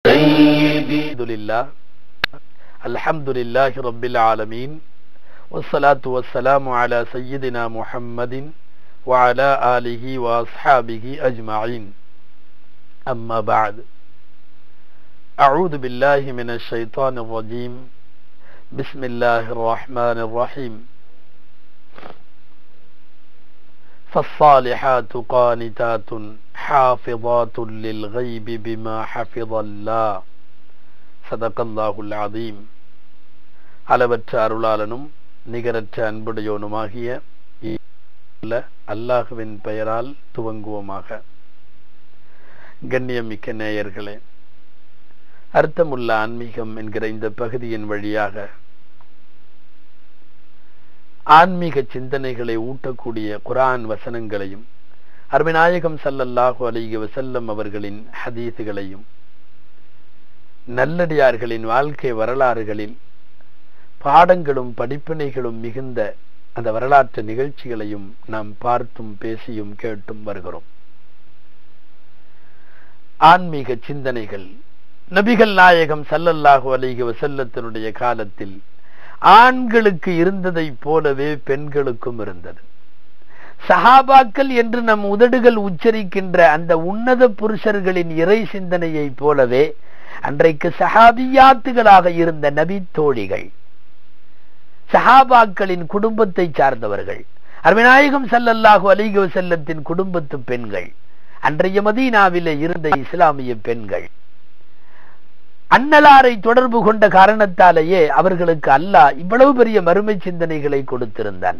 الحمد لله الحمد لله رب العالمين والصلاة والسلام على سيدنا محمد وعلى آله وأصحابه أجمعين أما بعد أعوذ بالله من الشيطان الرجيم بسم الله الرحمن الرحيم فالصالحات قانتات حافظات للغيب بما حفظ الله صدق الله العظيم அளவற்ற அருளாளனும் நிகரற்ற அன்புடையோனுமாகிய அல்லாஹுவின் பெயரால் துவங்குவோமாக கண்ணியமிக்க நேயர்களே அர்த்தமுள்ள ஆன்மீகம் என்கிற இந்த பகுதியின் வழியாக ஆன்மீக சிந்தனைகளை ஊட்டக்கூடிய குரான் வசனங்களையும் அருமைநாயகம் சல்லல்லாஹு அலிக வசல்லம் அவர்களின் ஹதீசுகளையும் நல்லடியார்களின் வாழ்க்கை வரலாறுகளில் பாடங்களும் படிப்பினைகளும் மிகுந்த அந்த வரலாற்று நிகழ்ச்சிகளையும் நாம் பார்த்தும் பேசியும் கேட்டும் வருகிறோம் ஆன்மீக சிந்தனைகள் நபிகள் நாயகம் சல்லல்லாஹு அலிக வசல்லத்தினுடைய காலத்தில் ஆண்களுக்கு இருந்ததை போலவே பெண்களுக்கும் இருந்தது சஹாபாக்கள் என்று நம் உதடுகள் உச்சரிக்கின்ற அந்த உன்னத புருஷர்களின் இறை சிந்தனையை போலவே அன்றைக்கு சஹாபியாத்துகளாக இருந்த நபி தோழிகள் சஹாபாக்களின் குடும்பத்தை சார்ந்தவர்கள் அருவிநாயகம் சல்லல்லாஹு அலிக செல்லத்தின் குடும்பத்து பெண்கள் அன்றைய மதீனாவிலே இருந்த இஸ்லாமிய பெண்கள் அன்னலாரை தொடர்பு கொண்ட காரணத்தாலேயே அவர்களுக்கு அல்லாஹ் இவ்வளவு பெரிய மறுமை சிந்தனைகளை கொடுத்திருந்தான்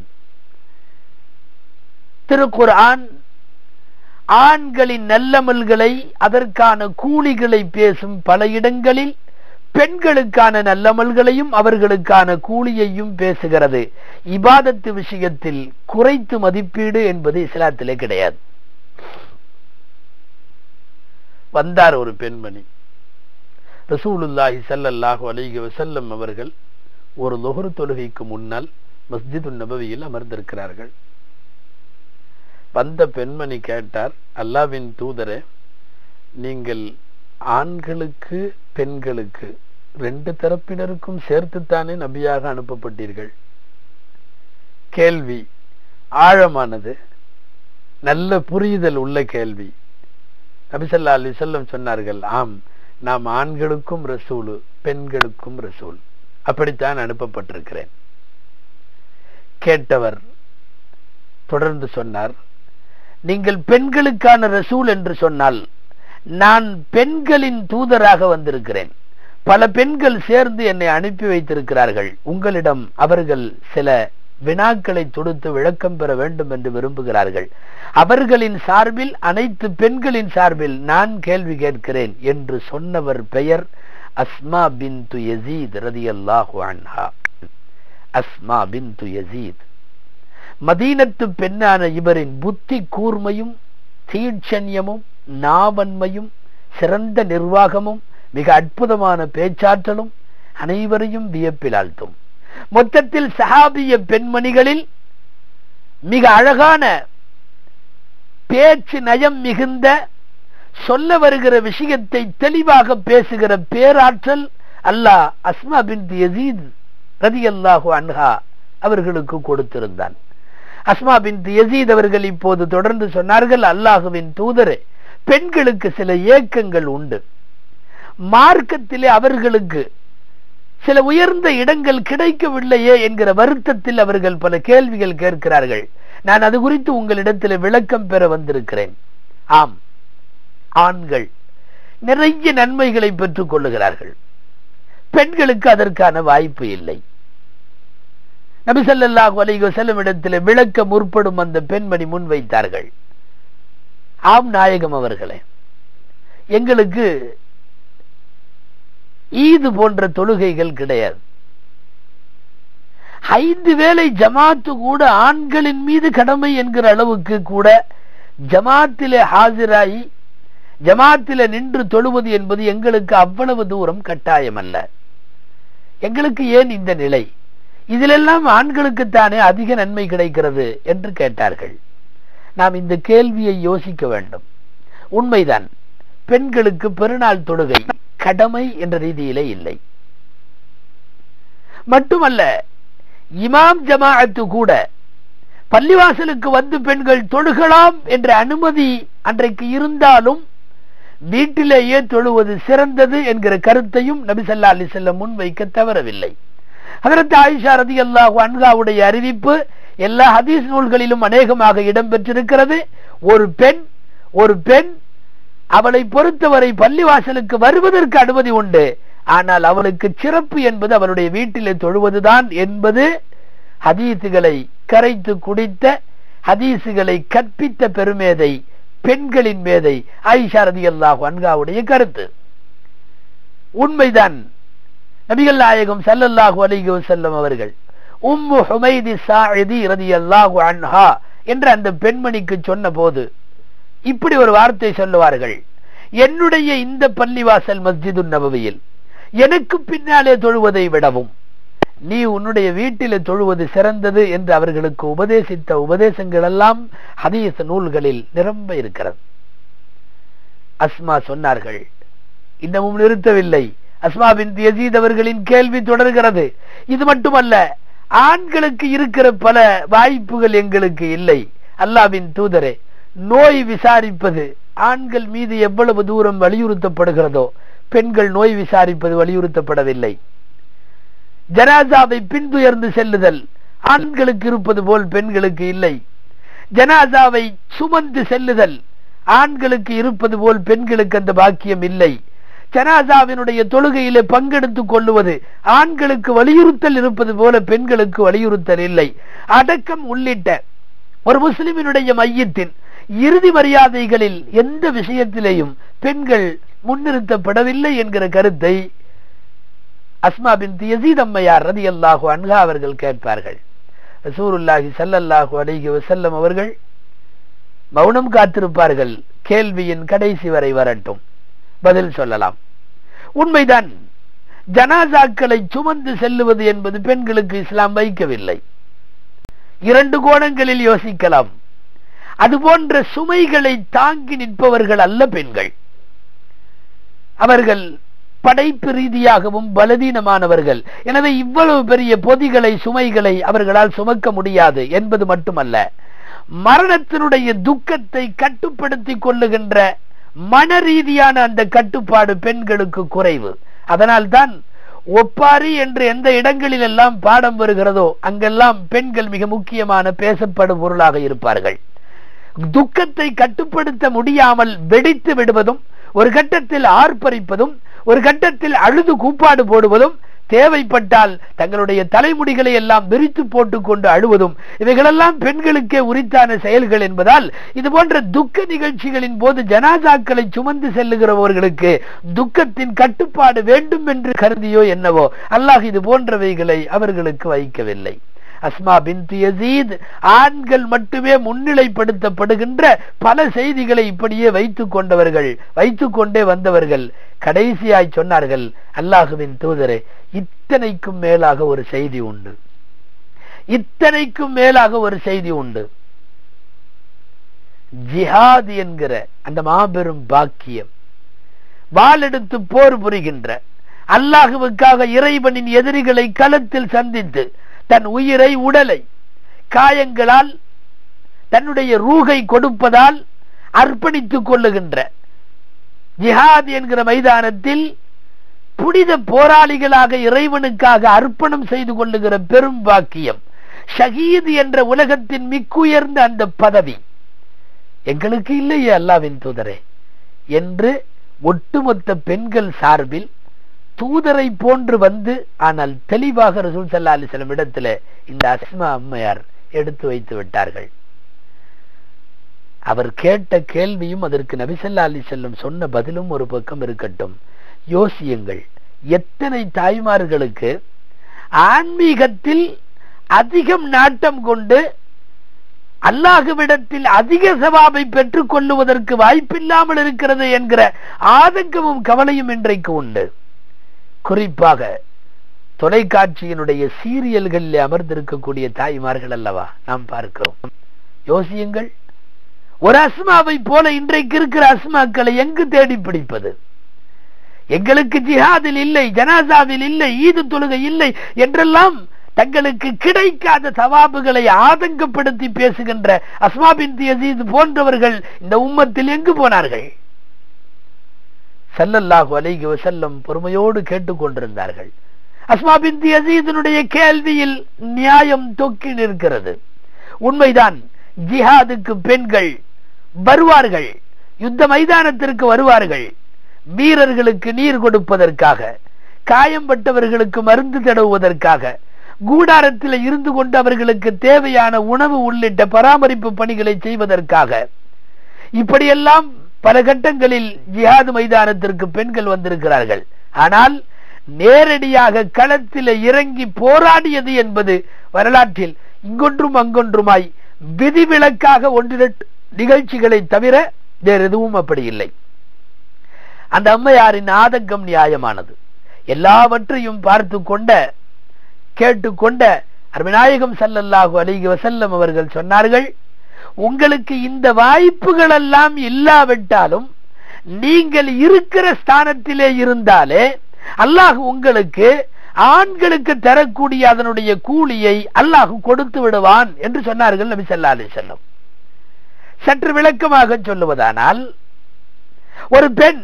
திருக்குர்ஆன் ஆண்களின் நல்லமல்களை அதற்கான கூலிகளை பேசும் பல இடங்களில் பெண்களுக்கான நல்லமல்களையும் அவர்களுக்கான கூலியையும் பேசுகிறது இபாதத்து விஷயத்தில் குறைத்து மதிப்பீடு என்பது இஸ்லாத்திலே கிடையாது வந்தார் ஒரு பெண்மணி ரசூலுல்லாஹி சல்லல்லாஹு அலைஹி வசல்லம் அவர்கள் ஒரு லொஹர் தொழுகைக்கு முன்னால் மஸ்ஜிது நபவியில் அமர்ந்திருக்கிறார்கள் வந்த பெண்மணி கேட்டார் அல்லாவின் தூதரே நீங்கள் ஆண்களுக்கு பெண்களுக்கு ரெண்டு தரப்பினருக்கும் சேர்த்துத்தானே நபியாக அனுப்பப்பட்டீர்கள் கேள்வி ஆழமானது நல்ல புரிதல் உள்ள கேள்வி நபிசல்லா அலி செல்லம் சொன்னார்கள் ஆம் நாம் ஆண்களுக்கும் ரசூலு பெண்களுக்கும் ரசூல் அப்படித்தான் அனுப்பப்பட்டிருக்கிறேன் கேட்டவர் தொடர்ந்து சொன்னார் நீங்கள் பெண்களுக்கான ரசூல் என்று சொன்னால் நான் பெண்களின் தூதராக வந்திருக்கிறேன் பல பெண்கள் சேர்ந்து என்னை அனுப்பி வைத்திருக்கிறார்கள் உங்களிடம் அவர்கள் சில வினாக்களை தொடுத்து விளக்கம் பெற வேண்டும் என்று விரும்புகிறார்கள் அவர்களின் சார்பில் அனைத்து பெண்களின் சார்பில் நான் கேள்வி கேட்கிறேன் என்று சொன்னவர் பெயர் அஸ்மா பின் து யசீத் ரதி அல்லாஹு அன்ஹா அஸ்மா பின் து யசீத் மதீனத்து பெண்ணான இவரின் புத்தி கூர்மையும் தீட்சண்யமும் நாவன்மையும் சிறந்த நிர்வாகமும் மிக அற்புதமான பேச்சாற்றலும் அனைவரையும் வியப்பில் ஆழ்த்தும் மொத்தத்தில் சஹாபிய பெண்மணிகளில் மிக அழகான பேச்சு நயம் மிகுந்த சொல்ல வருகிற விஷயத்தை தெளிவாக பேசுகிற பேராற்றல் அல்லாஹ் அஸ்மா பின் யசீத் ரதி அல்லாஹு அன்ஹா அவர்களுக்கு கொடுத்திருந்தான் அஸ்மா பின் யசீத் அவர்கள் இப்போது தொடர்ந்து சொன்னார்கள் அல்லாஹுவின் தூதரே பெண்களுக்கு சில ஏக்கங்கள் உண்டு மார்க்கத்திலே அவர்களுக்கு சில உயர்ந்த இடங்கள் கிடைக்கவில்லையே என்கிற வருத்தத்தில் அவர்கள் பல கேள்விகள் கேட்கிறார்கள் நான் அது குறித்து உங்களிடத்தில் விளக்கம் பெற வந்திருக்கிறேன் ஆம் ஆண்கள் நிறைய நன்மைகளை பெற்றுக் கொள்ளுகிறார்கள் பெண்களுக்கு அதற்கான வாய்ப்பு இல்லை நபிசல்லாஹு அலைஹி செல்லும் இடத்தில் விளக்க முற்படும் அந்த பெண்மணி முன்வைத்தார்கள் ஆம் நாயகம் அவர்களே எங்களுக்கு ஈது போன்ற தொழுகைகள் கிடையாது ஐந்து வேளை ஜமாத்து கூட ஆண்களின் மீது கடமை என்கிற அளவுக்கு கூட ஜமாத்திலே ஹாஜராகி ஜமாத்தில நின்று தொழுவது என்பது எங்களுக்கு அவ்வளவு தூரம் கட்டாயம் அல்ல எங்களுக்கு ஏன் இந்த நிலை இதிலெல்லாம் ஆண்களுக்குத்தானே அதிக நன்மை கிடைக்கிறது என்று கேட்டார்கள் நாம் இந்த கேள்வியை யோசிக்க வேண்டும் உண்மைதான் பெண்களுக்கு பெருநாள் தொழுகை கடமை என்ற ரீதியிலே இல்லை மட்டுமல்ல இமாம் ஜமாஅத்து கூட பள்ளிவாசலுக்கு வந்து பெண்கள் தொழுகலாம் என்ற அனுமதி அன்றைக்கு இருந்தாலும் வீட்டிலேயே தொழுவது சிறந்தது என்கிற கருத்தையும் நபிசல்லா அலி செல்லம் முன்வைக்க தவறவில்லை அதற்கு ஆயிஷா ரதி அல்லாஹு அன்காவுடைய அறிவிப்பு எல்லா ஹதீஸ் நூல்களிலும் அநேகமாக இடம்பெற்றிருக்கிறது ஒரு பெண் ஒரு பெண் அவளை பொறுத்தவரை பள்ளிவாசலுக்கு வருவதற்கு அனுமதி உண்டு ஆனால் அவளுக்கு சிறப்பு என்பது அவளுடைய வீட்டிலே தொழுவதுதான் என்பது ஹதீசுகளை கரைத்து குடித்த ஹதீசுகளை கற்பித்த பெருமேதை பெண்களின் மேதை ஆயிஷா ரதி அல்லாஹு அன்காவுடைய கருத்து உண்மைதான் நபிகள் நாயகம் சல்லல்லாஹு அலைஹி வஸல்லம் அவர்கள் உம்மு ஹுமைதி சாயிதி ரதி அல்லாஹு அன்ஹா என்ற அந்த பெண்மணிக்கு சொன்ன போது இப்படி ஒரு வார்த்தை சொல்லுவார்கள் என்னுடைய இந்த பள்ளிவாசல் மஸ்ஜிது நபவியில் எனக்கு பின்னாலே தொழுவதை விடவும் நீ உன்னுடைய வீட்டிலே தொழுவது சிறந்தது என்று அவர்களுக்கு உபதேசித்த உபதேசங்கள் எல்லாம் ஹதீஸ் நூல்களில் நிரம்ப இருக்கிறது அஸ்மா சொன்னார்கள் இன்னமும் நிறுத்தவில்லை அஸ்மா பின் யசீத் அவர்களின் கேள்வி தொடர்கிறது இது மட்டுமல்ல ஆண்களுக்கு இருக்கிற பல வாய்ப்புகள் எங்களுக்கு இல்லை அல்லாவின் தூதரே நோய் விசாரிப்பது ஆண்கள் மீது எவ்வளவு தூரம் வலியுறுத்தப்படுகிறதோ பெண்கள் நோய் விசாரிப்பது வலியுறுத்தப்படவில்லை ஜனாசாவை பின்துயர்ந்து செல்லுதல் ஆண்களுக்கு இருப்பது போல் பெண்களுக்கு இல்லை ஜனாசாவை சுமந்து செல்லுதல் ஆண்களுக்கு இருப்பது போல் பெண்களுக்கு அந்த பாக்கியம் இல்லை ஜனாசாவினுடைய தொழுகையிலே பங்கெடுத்துக் கொள்ளுவது ஆண்களுக்கு வலியுறுத்தல் இருப்பது போல பெண்களுக்கு வலியுறுத்தல் இல்லை அடக்கம் உள்ளிட்ட ஒரு முஸ்லிமினுடைய மையத்தின் இறுதி மரியாதைகளில் எந்த விஷயத்திலேயும் பெண்கள் முன்னிறுத்தப்படவில்லை என்கிற கருத்தை அஸ்மா பின் யசீத் அம்மையார் ரதி அல்லாஹு அன்ஹா அவர்கள் கேட்பார்கள் ரசூருல்லாஹி சல்லல்லாஹு அலைஹி வஸல்லம் அவர்கள் மௌனம் காத்திருப்பார்கள் கேள்வியின் கடைசி வரை வரட்டும் பதில் சொல்லலாம் உண்மைதான் ஜனாசாக்களை சுமந்து செல்லுவது என்பது பெண்களுக்கு இஸ்லாம் வைக்கவில்லை இரண்டு கோணங்களில் யோசிக்கலாம் அதுபோன்ற சுமைகளை தாங்கி நிற்பவர்கள் அல்ல பெண்கள் அவர்கள் படைப்பு ரீதியாகவும் பலதீனமானவர்கள் எனவே இவ்வளவு பெரிய பொதிகளை சுமைகளை அவர்களால் சுமக்க முடியாது என்பது மட்டுமல்ல மரணத்தினுடைய துக்கத்தை கட்டுப்படுத்திக் கொள்ளுகின்ற மன ரீதியான அந்த கட்டுப்பாடு பெண்களுக்கு குறைவு அதனால்தான் ஒப்பாரி என்று எந்த இடங்களில் எல்லாம் பாடம் வருகிறதோ அங்கெல்லாம் பெண்கள் மிக முக்கியமான பேசப்படும் பொருளாக இருப்பார்கள் துக்கத்தை கட்டுப்படுத்த முடியாமல் வெடித்து விடுவதும் ஒரு கட்டத்தில் ஆர்ப்பரிப்பதும் ஒரு கட்டத்தில் அழுது கூப்பாடு போடுவதும் தேவைப்பட்டால் தங்களுடைய தலைமுடிகளை எல்லாம் விரித்து போட்டுக் கொண்டு அழுவதும் இவைகளெல்லாம் பெண்களுக்கே உரித்தான செயல்கள் என்பதால் இது போன்ற துக்க நிகழ்ச்சிகளின் போது ஜனாசாக்களை சுமந்து செல்லுகிறவர்களுக்கு துக்கத்தின் கட்டுப்பாடு வேண்டும் என்று கருதியோ என்னவோ அல்லாஹ் இது போன்றவைகளை அவர்களுக்கு வைக்கவில்லை அஸ்மா பின் யசீத் ஆண்கள் மட்டுமே முன்னிலைப்படுத்தப்படுகின்ற பல செய்திகளை இப்படியே வைத்துக் கொண்டவர்கள் வைத்துக் கொண்டே வந்தவர்கள் கடைசியாய் சொன்னார்கள் அல்லாஹுவின் தூதரே இத்தனைக்கும் மேலாக ஒரு செய்தி உண்டு இத்தனைக்கும் மேலாக ஒரு செய்தி உண்டு ஜிஹாத் என்கிற அந்த மாபெரும் பாக்கியம் வாளெடுத்து போர் புரிகின்ற அல்லாஹுவுக்காக இறைவனின் எதிரிகளை களத்தில் சந்தித்து தன் உயிரை உடலை காயங்களால் தன்னுடைய ரூகை கொடுப்பதால் அர்ப்பணித்துக் கொள்ளுகின்ற ஜிஹாத் என்கிற மைதானத்தில் புனித போராளிகளாக இறைவனுக்காக அர்ப்பணம் செய்து கொள்ளுகிற பெரும் பாக்கியம் ஷஹீத் என்ற உலகத்தின் மிக்குயர்ந்த அந்த பதவி எங்களுக்கு இல்லையே அல்லாவின் தூதரே என்று ஒட்டுமொத்த பெண்கள் சார்பில் தூதரை போன்று வந்து ஆனால் தெளிவாக ரசூல் சல்லா அலிஸ்லம் இடத்துல இந்த அஸ்மா அம்மையார் எடுத்து வைத்து விட்டார்கள் அவர் கேட்ட கேள்வியும் அதற்கு நபிசல்லா அலி செல்லம் சொன்ன பதிலும் ஒரு பக்கம் இருக்கட்டும் யோசியுங்கள் எத்தனை தாய்மார்களுக்கு ஆன்மீகத்தில் அதிகம் நாட்டம் கொண்டு அல்லாஹுவிடத்தில் அதிக சவாபை பெற்றுக் கொள்ளுவதற்கு வாய்ப்பில்லாமல் இருக்கிறது என்கிற ஆதங்கமும் கவலையும் இன்றைக்கு உண்டு குறிப்பாக தொலைக்காட்சியினுடைய சீரியல்களில் அமர்ந்திருக்கக்கூடிய தாய்மார்கள் அல்லவா நாம் பார்க்கிறோம் யோசியுங்கள் ஒரு அஸ்மாவை போல இன்றைக்கு இருக்கிற அஸ்மாக்களை எங்கு தேடி பிடிப்பது எங்களுக்கு ஜிஹாதில் இல்லை ஜனாசாவில் இல்லை ஈது தொழுகை இல்லை என்றெல்லாம் தங்களுக்கு கிடைக்காத சவாபுகளை ஆதங்கப்படுத்தி பேசுகின்ற அஸ்மா பின் யசீத் போன்றவர்கள் இந்த உம்மத்தில் எங்கு போனார்கள் சல்லல்லாஹு அலைஹி வஸல்லம் பொறுமையோடு கேட்டுக்கொண்டிருந்தார்கள் அஸ்மா பின் யசீதனுடைய கேள்வியில் நியாயம் தொக்கி நிற்கிறது உண்மைதான் ஜிஹாதுக்கு பெண்கள் வருவார்கள் யுத்த மைதானத்திற்கு வருவார்கள் வீரர்களுக்கு நீர் கொடுப்பதற்காக காயம்பட்டவர்களுக்கு மருந்து தடவுவதற்காக கூடாரத்தில் இருந்து கொண்டு அவர்களுக்கு தேவையான உணவு உள்ளிட்ட பராமரிப்பு பணிகளை செய்வதற்காக இப்படியெல்லாம் பல கட்டங்களில் ஜிஹாது மைதானத்திற்கு பெண்கள் வந்திருக்கிறார்கள் ஆனால் நேரடியாக களத்தில் இறங்கி போராடியது என்பது வரலாற்றில் இங்கொன்றும் அங்கொன்றுமாய் விதிவிலக்காக ஒன்றிரண்டு நிகழ்ச்சிகளை தவிர வேறு எதுவும் அப்படி இல்லை அந்த அம்மையாரின் ஆதங்கம் நியாயமானது எல்லாவற்றையும் பார்த்து கொண்ட கேட்டுக்கொண்ட அருமநாயகம் சல்லல்லாஹு அலிகி வசல்லம் அவர்கள் சொன்னார்கள் உங்களுக்கு இந்த வாய்ப்புகள் எல்லாம் இல்லாவிட்டாலும் நீங்கள் இருக்கிற ஸ்தானத்திலே இருந்தாலே அல்லாஹ் உங்களுக்கு ஆண்களுக்கு தரக்கூடிய அதனுடைய கூலியை அல்லாஹ் கொடுத்து விடுவான் என்று சொன்னார்கள் நபி சல்லா அலி செல்லம் சற்று விளக்கமாக சொல்லுவதானால் ஒரு பெண்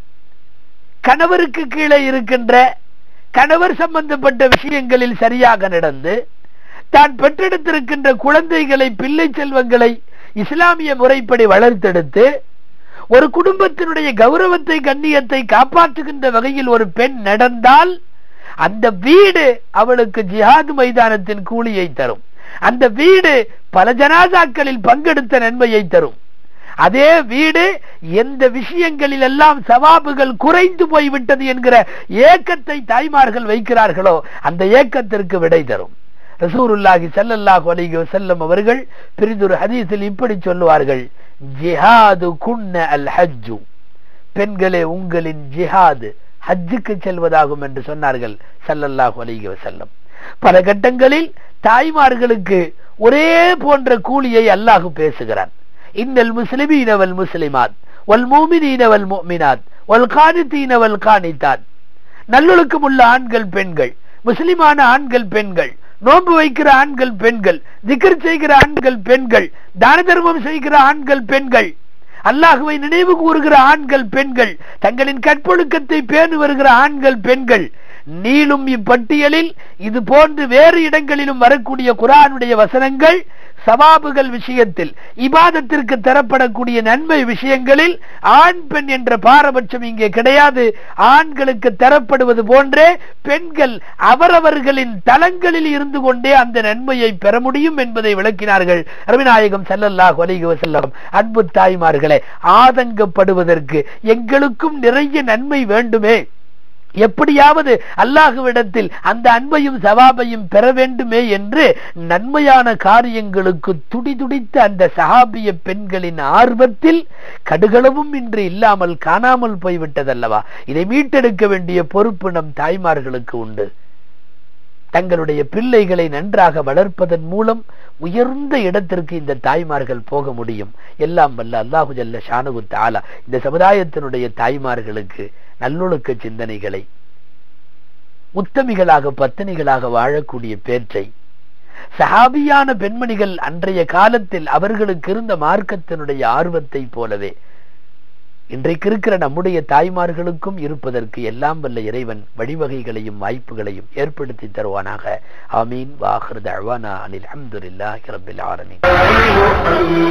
கணவருக்கு கீழே இருக்கின்ற கணவர் சம்பந்தப்பட்ட விஷயங்களில் சரியாக நடந்து தான் பெற்றெடுத்திருக்கின்ற குழந்தைகளை பிள்ளை செல்வங்களை இஸ்லாமிய முறைப்படி வளர்த்தெடுத்து ஒரு குடும்பத்தினுடைய கௌரவத்தை கண்ணியத்தை காப்பாற்றுகின்ற வகையில் ஒரு பெண் நடந்தால் அந்த வீடு அவளுக்கு ஜிஹாது மைதானத்தின் கூலியை தரும் அந்த வீடு பல ஜனாதாக்களில் பங்கெடுத்த நன்மையை தரும் அதே வீடு எந்த விஷயங்களில் எல்லாம் சவாபுகள் குறைந்து போய்விட்டது என்கிற ஏக்கத்தை தாய்மார்கள் வைக்கிறார்களோ அந்த ஏக்கத்திற்கு விடை தரும் ரசூருல்லாஹி சல்லல்லாஹு அலைஹி வஸல்லம் அவர்கள் பிரிதொரு ஹதீஸில் இப்படி சொல்லுவார்கள் ஜிஹாது குன்ன அல் ஹஜ்ஜு பெண்களே உங்களின் ஜிஹாது ஹஜ்ஜுக்கு செல்வதாகும் என்று சொன்னார்கள் சல்லல்லாஹு அலைஹி வஸல்லம் பல கட்டங்களில் தாய்மார்களுக்கு ஒரே போன்ற கூலியை அல்லாஹ் பேசுகிறான் இன்னல் முஸ்லிமீன வல் முஸ்லிமாத் வல் மூமினீன வல் முஃமினாத் வல் கானித்தீன வல் கானித்தாத் நல்லொழுக்கம் உள்ள ஆண்கள் பெண்கள் முஸ்லிமான ஆண்கள் பெண்கள் நோன்பு வைக்கிற ஆண்கள் பெண்கள் திக்கர் செய்கிற ஆண்கள் பெண்கள் தான தர்மம் செய்கிற ஆண்கள் பெண்கள் அல்லாஹுவை நினைவு கூறுகிற ஆண்கள் பெண்கள் தங்களின் கற்பொழுக்கத்தை பேணு வருகிற ஆண்கள் பெண்கள் நீளும் இப்பட்டியலில் இது போன்று வேறு இடங்களிலும் வரக்கூடிய குரானுடைய வசனங்கள் சவாபுகள் விஷயத்தில் இபாதத்திற்கு தரப்படக்கூடிய நன்மை விஷயங்களில் ஆண் பெண் என்ற பாரபட்சம் இங்கே கிடையாது ஆண்களுக்கு தரப்படுவது போன்றே பெண்கள் அவரவர்களின் தளங்களில் இருந்து கொண்டே அந்த நன்மையை பெற முடியும் என்பதை விளக்கினார்கள் ரவிநாயகம் செல்லல்லாஹ் அலிக வசல்லம் அன்பு தாய்மார்களே ஆதங்கப்படுவதற்கு எங்களுக்கும் நிறைய நன்மை வேண்டுமே எப்படியாவது அல்லாஹுவிடத்தில் அந்த அன்பையும் சவாபையும் பெற வேண்டுமே என்று நன்மையான காரியங்களுக்கு துடிதுடித்த அந்த சஹாபிய பெண்களின் ஆர்வத்தில் கடுகளவும் இன்று இல்லாமல் காணாமல் போய்விட்டதல்லவா இதை மீட்டெடுக்க வேண்டிய பொறுப்பு நம் தாய்மார்களுக்கு உண்டு தங்களுடைய பிள்ளைகளை நன்றாக வளர்ப்பதன் மூலம் உயர்ந்த இடத்திற்கு இந்த தாய்மார்கள் போக முடியும் எல்லாம் வல்ல அல்லாஹு ஜல்ல ஷானு தாலா இந்த சமுதாயத்தினுடைய தாய்மார்களுக்கு நல்லொழுக்க சிந்தனைகளை உத்தமிகளாக பத்தினிகளாக வாழக்கூடிய பேற்றை சஹாபியான பெண்மணிகள் அன்றைய காலத்தில் அவர்களுக்கு இருந்த மார்க்கத்தினுடைய ஆர்வத்தை போலவே இன்றைக்கு இருக்கிற நம்முடைய தாய்மார்களுக்கும் இருப்பதற்கு எல்லாம் வல்ல இறைவன் வழிவகைகளையும் வாய்ப்புகளையும் ஏற்படுத்தி தருவானாக ஆமீன் வாஹர் தழ்வானா அனில் அஹமதுல்லாஹி ரபில் ஆலமீன்